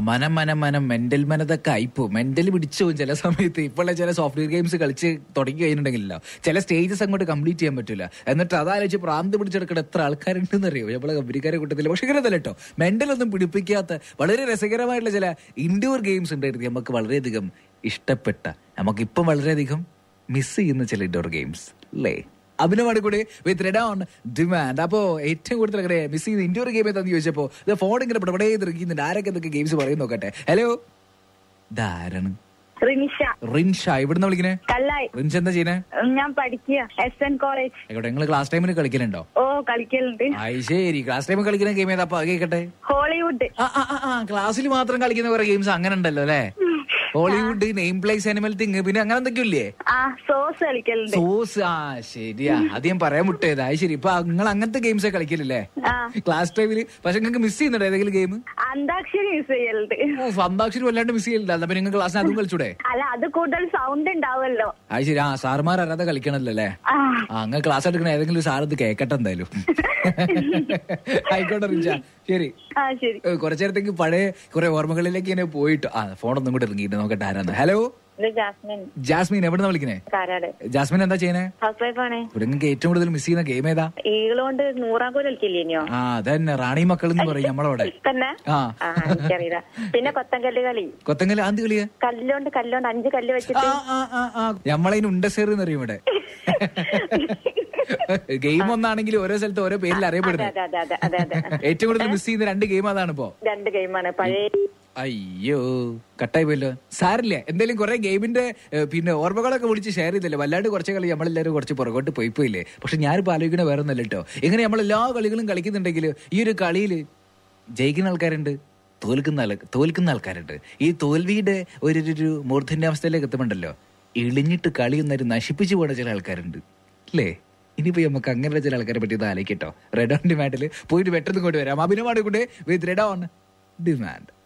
മനം മനം മനം മെന്റൽ മനതൊക്കെ ആയിപ്പോ മെന്റൽ പിടിച്ചു പോകും ചില സമയത്ത് ഇപ്പോഴുള്ള ചില സോഫ്റ്റ്വെയർ ഗെയിംസ് കളിച്ച് തുടങ്ങി കഴിഞ്ഞിട്ടുണ്ടെങ്കിലോ ചില സ്റ്റേജസ് അങ്ങോട്ട് കംപ്ലീറ്റ് ചെയ്യാൻ പറ്റില്ല എന്നിട്ട് അതാലോചിച്ച് പ്രാന്ത് പിടിച്ചെടുക്കുന്ന എത്ര ആൾക്കാരുണ്ടെന്ന് അറിയോ നമ്മളെ കമ്പനിക്കാരെ കൂട്ടത്തില്ല പക്ഷെ ഇങ്ങനെ കേട്ടോ മെന്റൽ ഒന്നും പിടിപ്പിക്കാത്ത വളരെ രസകരമായിട്ടുള്ള ചില ഇൻഡോർ ഗെയിംസ് ഉണ്ടായിരുന്നു നമുക്ക് വളരെയധികം ഇഷ്ടപ്പെട്ട നമുക്കിപ്പം വളരെയധികം മിസ് ചെയ്യുന്ന ചില ഇൻഡോർ ഗെയിംസ് അല്ലേ അഭിനവാണ് കൂടി വിത്ത് റെഡ് ഓൺ ഡിമാൻഡ് അപ്പോ ഏറ്റവും കൂടുതൽ അങ്ങനെ മിസ് ചെയ്ത് ഇൻഡോർ ഗെയിം ഏതാന്ന് ചോദിച്ചപ്പോ ഇത് ഫോൺ ഇങ്ങനെ ഇവിടെ ഇവിടെ ഇറങ്ങിയിട്ടുണ്ട് ആരൊക്കെ എന്തൊക്കെ ഗെയിംസ് പറയും നോക്കട്ടെ ഹലോ ഇതാരാണ് റിനിഷ റിൻഷ ഇവിടുന്ന് വിളിക്കണേ കല്ലായി റിൻഷ എന്താ ചെയ്യണേ ഞാൻ പഠിക്കുക എസ് എൻ കോളേജ് ആയിക്കോട്ടെ നിങ്ങൾ ക്ലാസ് ടൈമിൽ കളിക്കലുണ്ടോ ഓ കളിക്കലുണ്ട് ആയി ശരി ക്ലാസ് ടൈമിൽ കളിക്കുന്ന ഗെയിം ഏതാ അപ്പൊ അത് കേക്കട്ടെ ഹോളിവുഡ് ആ ആ ആ, ആ ക്ലാസ്സിൽ മാത്രം കളിക്കുന്ന കുറെ ഗെയിംസ് അങ്ങനെ ഉണ്ടല്ലോ അല്ലേ Hollywood name place animal thing പിന്നെ അങ്ങനെ എന്തൊക്കെയോ ഇല്ലേ ആ സോസ് കളിക്കലുണ്ട് സോസ് ആ ശരിയാ അത് ഞാൻ പറയാൻ മുട്ടേതാ അത് ശരി ഇപ്പൊ നിങ്ങൾ അങ്ങനത്തെ ഗെയിംസ് കളിക്കലില്ലേ ആ ക്ലാസ് ടൈമില് പക്ഷെ നിങ്ങൾക്ക് മിസ് ചെയ്യുന്നുണ്ടോ ഏതെങ്കിലും ഗെയിം അന്താക്ഷരി യൂസ് ചെയ്യലുണ്ട് ഓ സ്വന്താക്ഷരി വല്ലാണ്ട് മിസ് ചെയ്യില്ല എന്നാ പിന്നെ നിങ്ങൾ ക്ലാസ്സിന് അതും കളിച്ചൂടെ അല്ല അത് കൂടുതൽ സൗണ്ട് ഉണ്ടാവുമല്ലോ അത് ശരി ആ സാറുമാർ അറിയാതെ കളിക്കണല്ലോ അല്ലേ ആ ആ അങ്ങ് ക്ലാസ് എടുക്കണ ഏതെങ്കിലും സാർ ഇത് കേക്കട്ടെ എന്തായാലും ആയിക്കോട്ടെ റിഞ്ച ശരി ആ ശരി ഏ, കുറച്ചു നേരത്തേക്ക് പഴയ കുറെ ഓർമ്മകളിലേക്ക് ഇങ്ങനെ പോയിട്ട് ആ ഫോണൊന്നും കൂടെ ഇറങ്ങിയിട്ട് നോക്കട്ടെ ആരാന്ന് ഹലോ ഇത് ജാസ്മിൻ ജാസ്മിൻ എവിടെ വിളിക്കണേ കാരാട് ജാസ്മിൻ എന്താ ചെയ്യണേ ഹൗസ് വൈഫ് ആണ് ഇവിടെ നിങ്ങൾക്ക് ഏറ്റവും കൂടുതൽ മിസ് ചെയ്യുന്ന ഗെയിം ഏതാ ഈകളോണ്ട് നൂറാം കോൽ കളിക്കില്ലേനോ ആ അതന്നെ റാണി മക്കൾ എന്ന് പറയും നമ്മളവിടെ തന്നെ ആ ആ എനിക്കറിയില്ല പിന്നെ കൊത്തങ്കല്ല് കളി കൊത്തങ്കല് ആന്തി കളിയാ കല്ലോണ്ട് കല്ലോണ്ട് അഞ്ച് കല്ല് ആ വെച്ചിട്ട് ആ ആ ആ നമ്മളതിന് ഉണ്ടസേർ എന്ന് പറയും ഇവിടെ ഗെയിം ഒന്നാണെങ്കിൽ ഓരോ സ്ഥലത്ത് ഓരോ പേരിൽ അതെ അറിയപ്പെടുന്നത് അതെ അതെ അതെ അതെ അതെ ഏറ്റവും കൂടുതൽ മിസ് ചെയ്യുന്ന രണ്ട് ഗെയിം അതാണ് ഇപ്പോ രണ്ട് ഗെയിമാണ് പഴയ അയ്യോ കട്ടായി പോയല്ലോ സാരില്ല എന്തായാലും കുറെ ഗെയിമിന്റെ ഏഹ്, പിന്നെ ഓർമ്മകളൊക്കെ വിളിച്ച് ഷെയർ ചെയ്തല്ലേ വല്ലാണ്ട് കുറച്ച് കളി നമ്മളെല്ലാവരും കുറച്ച് പുറകോട്ട് പോയി പോയില്ലേ പക്ഷെ ഞാനിപ്പോ ആലോചിക്കണ വേറെ ഒന്നല്ല കേട്ടോ ഇങ്ങനെ നമ്മൾ എല്ലാ കളികളും കളിക്കുന്നുണ്ടെങ്കിൽ ഈ ഒരു കളിയിൽ ജയിക്കുന്ന ആൾക്കാരുണ്ട് തോൽക്കുന്ന ആൾ തോൽക്കുന്ന ആൾക്കാരുണ്ട് ഈ തോൽവിയുടെ ഒരു ഒരു- ഒരു മൂർധന്യാവസ്ഥയിലേക്ക് എത്തുമ്പോണ്ടല്ലോ ഇളിഞ്ഞിട്ട് കളി എന്നൊരു നശിപ്പിച്ചു പോണ ചില ആൾക്കാരുണ്ട് അല്ലേ ഇനിയിപ്പോ നമുക്ക് അങ്ങനെയുള്ള ചില ആൾക്കാരെ പറ്റി ഇത് ആലോചിക്കട്ടോ റെഡ് ഓൺ ഡിമാൻഡിൽ പോയിട്ട് പെട്ടെന്ന് കൊണ്ടുവരാം അഭിനവാണ് കൂടെ വിത്ത് റെഡ് ഓൺ ഡിമാൻഡ്